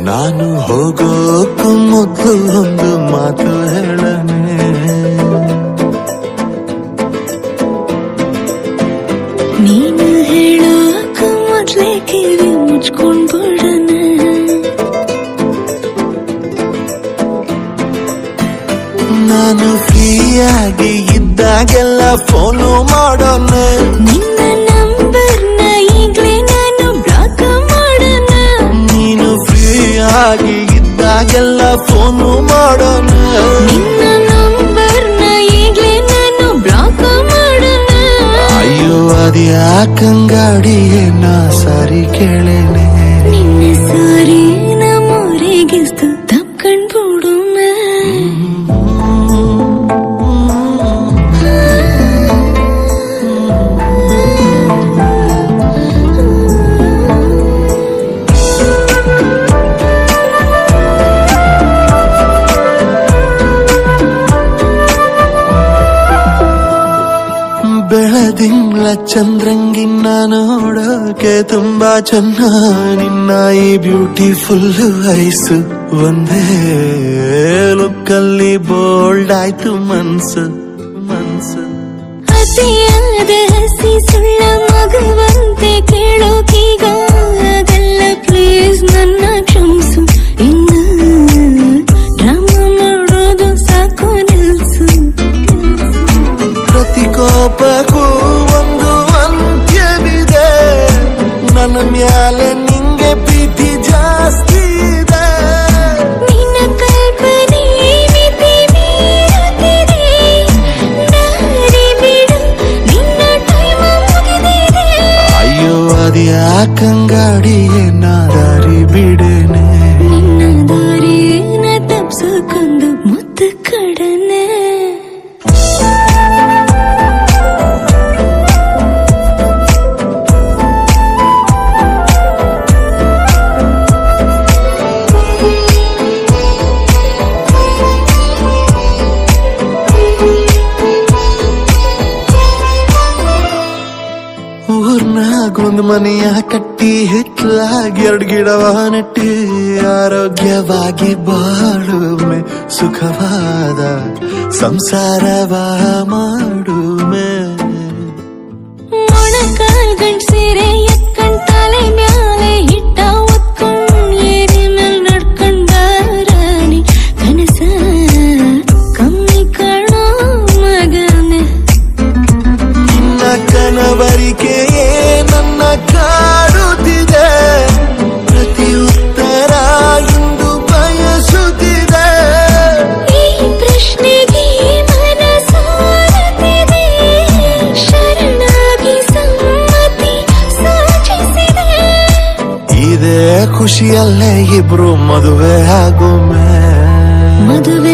ನಾನು ಹೋಗೋಕ್ಕೂ ಮೊದಲು ಒಂದು ಮಾತು ಹೇಳನೆ ನೀನು ಹೇಳೋಕ ಮೊದ್ಲೇ ಕಿವಿ ಮುಚ್ಕೊಂಡ್ ಬಿಡಣ ನಾನು ಫ್ರೀಯಾಗಿ ಇದ್ದಾಗೆಲ್ಲ ಫೋನು ಮಾಡೋಣ ನಿನ್ನ ನಂಬರ್ನ ಈಗ್ಲೇ ನಾನು ಬ್ಲಾಕ್ ಮಾಡೋಣ ನೀನು ಫ್ರೀಯಾಗಿ ಇದ್ದಾಗೆಲ್ಲ ಫೋನು ಮಾಡೋಣ ನಿನ್ನ ನಂಬರ್ನ ಈಗ್ಲೇ ನಾನು ಬ್ಲಾಕ್ ಮಾಡೋಣ ಅಯ್ಯೋ ಅದ್ಯಾಕಂಗಾಡಿಯೇ ನಾ ಸಾರಿ ಕೇಳೇನೆ ನಿನ್ನ ಸಾರಿ ನಮ್ಮೂರಿಗಿಸ್ತು ತಪ್ಕೊಂಡ್ ಬಿಡೋಣ ಬೆಳದಿಂಗ್ಳ ಚಂದ್ರಂಗಿನ್ನ ನೋಡೋಕೆ ತುಂಬಾ ಚೆನ್ನ ನಿನ್ನ ಈ ಬ್ಯೂಟಿಫುಲ್ ಐಸು ಒಂದೇ ಲುಕ್ಕಲ್ಲಿ ಬೋಲ್ಡ್ ಆಯ್ತು ಮನ್ಸು ಮನ್ಸು ಅತಿಯಾದ ಹಸಿ ಸುಳ್ಳ ಮಗುವಂತೆ ಕೇಳೋಕೀಗ ಆಗಲ್ಲ ಪ್ಲೀಸ್ ನನ್ನ ಕ್ಷಮಿಸು ಇನ್ನು ಡ್ರಾಮಾ ಮಾಡೋದು ಸಾಕು ನಿಲ್ಸು ಪ್ರತಿ ಕೋಪಕ್ಕೂ ಒಂದು ಅಂತ್ಯವಿದೆ ನನ್ನ ಮ್ಯಾಲೆ ನಿಂಗೆ ಪ್ರೀತಿ ಜಾಸ್ತಿ ಇದೆ ನಿನ್ನ ಕಲ್ಪನೆ ಮಿತಿ ಮೀರುತ್ತಿದೆ ದಾರಿ ಬಿಡು ನಿನ್ನ ಟೈಮ್ ಮುಗಿದಿದೆ ಅಯ್ಯೋ ಅದ್ಯಾಕಂಗಾಡಿಯೇ ನಾ ದಾರಿ ಬಿಡೇನೆ ನಿನ್ನ ದಾರಿನ ತಪ್ಸಕ್ಕೊಂದು ಮುತ್ತು ಕಡನೆ ಊರ್ನಾಗ ಒಂದ್ ಮನೆಯ ಕಟ್ಟಿ ಹಿತ್ಲಾಗಿ ಎರಡ್ ಗಿಡವ ನೆಟ್ಟಿ ಆರೋಗ್ಯವಾಗಿ ಬಾಳುಮೆ ಸುಖವಾದ ಸಂಸಾರವ ಮಾಡುಮೆ ಮೊಣಕಾಲ್ ಗಂಟ್ ಸೀರೆ ಎತ್ಕೊಂಡ್ ತಲೆ ಮ್ಯಾಲೆ ಹಿಟ್ಟ ಒತ್ಕೊಂಡ್ ಏರಿ ಮೇಲ್ ನಡ್ಕೊಂಡ್ ಬಾರಾಣಿ ಕನಸ ಕಮ್ಮಿ ಕಾಣೋ ಮಗನೆ ನಿನ್ನ ಕನವರಿಕೆಯೇ ನನ್ನ ಕಾಡುತ್ತಿದೆ ಪ್ರತಿ ಉತ್ತರ ಇಂದು ಬಯಸುತ್ತಿದೆ ಈ ಪ್ರಶ್ನೆಗೆ ಮನ ಸೋಲುತ್ತಿದೆ ಶರಣಾಗಿ ಸಮ್ಮತಿ ಸೂಚಿಸಿದೆ ಇದೇ ಖುಷಿಯಲ್ಲೇ ಇಬ್ರು ಮದುವೆ ಆಗುಮೆ ಮದುವೆ